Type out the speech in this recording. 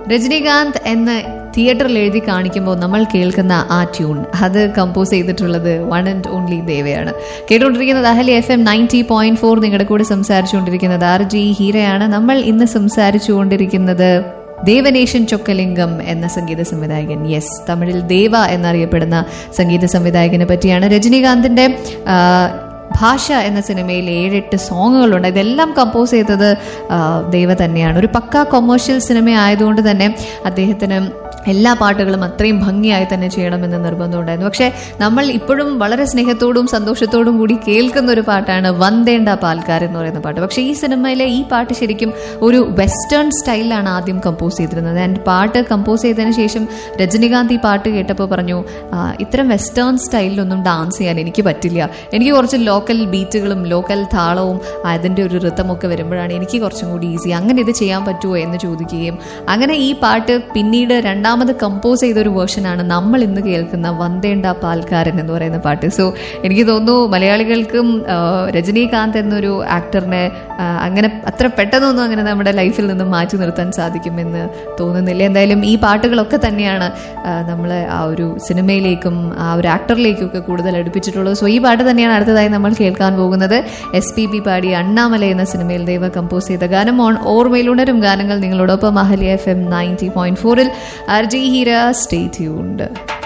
രജനീകാന്ത് എന്ന് തിയേറ്ററിൽ എഴുതി കാണിക്കുമ്പോൾ നമ്മൾ കേൾക്കുന്ന ആ ട്യൂൺ അത് കമ്പോസ് ചെയ്തിട്ടുള്ളത് വൺ ആൻഡ് ഓൺലി ദേവയാണ് കേട്ടുകൊണ്ടിരിക്കുന്നത് Ahalia F M ninety point four നിങ്ങളുടെ കൂടെ സംസാരിച്ചുകൊണ്ടിരിക്കുന്നത് ആർ ജി ഹീരയാണ് നമ്മൾ ഇന്ന് സംസാരിച്ചുകൊണ്ടിരിക്കുന്നത് ദേവനേശൻ ചൊക്കലിംഗം എന്ന സംഗീത സംവിധായകൻ യെസ് തമിഴിൽ ദേവ എന്നറിയപ്പെടുന്ന സംഗീത സംവിധായകനെ പറ്റിയാണ് രജനീകാന്തിന്റെ ആ, ഭാഷ എന്ന സിനിമയിൽ ഏഴെട്ട് സോങ്ങുകളുണ്ട് ഇതെല്ലാം കമ്പോസ് ചെയ്തത് ആ, ദേവ തന്നെയാണ് ഒരു പക്ക കൊമേഴ്ഷ്യൽ സിനിമ ആയതുകൊണ്ട് തന്നെ അദ്ദേഹത്തിന് എല്ലാ പാട്ടുകളും അത്രയും ഭംഗിയായി തന്നെ ചെയ്യണമെന്ന് നിർബന്ധമുണ്ടായിരുന്നു പക്ഷേ നമ്മൾ ഇപ്പോഴും വളരെ സ്നേഹത്തോടും സന്തോഷത്തോടും കൂടി കേൾക്കുന്ന ഒരു പാട്ടാണ് വന്ദേണ്ട പാൽക്കാർ എന്ന് പറയുന്ന പാട്ട് പക്ഷേ ഈ സിനിമയിലെ ഈ പാട്ട് ശരിക്കും ഒരു വെസ്റ്റേൺ സ്റ്റൈലിലാണ് ആദ്യം കമ്പോസ് ചെയ്തിരുന്നത് ആൻഡ് പാട്ട് കമ്പോസ് ചെയ്തതിന് ശേഷം രജനികാന്ത് ഈ പാട്ട് കേട്ടപ്പോൾ പറഞ്ഞു "ആ, ഇത്തരം വെസ്റ്റേൺ സ്റ്റൈലിലൊന്നും ഡാൻസ് ചെയ്യാൻ എനിക്ക് പറ്റില്ല എനിക്ക് കുറച്ച് ലോക്കൽ ബീറ്റുകളും ലോക്കൽ താളവും അതിൻ്റെ ഒരു ഋതമൊക്കെ വരുമ്പോഴാണ് എനിക്ക് കുറച്ചും കൂടി ഈസി അങ്ങനെ ഇത് ചെയ്യാൻ പറ്റുമോ എന്ന് ചോദിക്കുകയും അങ്ങനെ ഈ പാട്ട് പിന്നീട് രണ്ടാമത് കമ്പോസ് ചെയ്ത ഒരു വേർഷനാണ് നമ്മൾ ഇന്ന് കേൾക്കുന്ന വന്ദേണ്ട പാൽക്കാരൻ എന്ന് പറയുന്ന പാട്ട് സോ എനിക്ക് തോന്നുന്നു മലയാളികൾക്കും ആ, രജനീകാന്ത് എന്നൊരു ആക്ടറിനെ ആ, അങ്ങനെ അത്ര പെട്ടെന്നൊന്നും അങ്ങനെ നമ്മുടെ ലൈഫിൽ നിന്ന് മാറ്റി നിർത്താൻ സാധിക്കുമെന്ന് തോന്നുന്നില്ല എന്തായാലും ഈ പാട്ടുകളൊക്കെ തന്നെയാണ് നമ്മൾ ആ ഒരു സിനിമയിലേക്കും ആ ഒരു ആക്ടറിലേക്കും ഒക്കെ കൂടുതൽ അടുപ്പിച്ചിട്ടുള്ളത് സോ ഈ പാട്ട് തന്നെയാണ് അടുത്തതായി നമ്മൾ കേൾക്കാൻ പോകുന്നത് എസ് പി ബി പാടി അണ്ണാമല എന്ന സിനിമയിൽ ദൈവ കമ്പോസ് ചെയ്ത ഗാനം ഓൺ ഓർമ്മയിലുണരും ഗാനങ്ങൾ നിങ്ങളോടൊപ്പം Ahalia F M ninety point ഫോറിൽ R J Heera stay tuned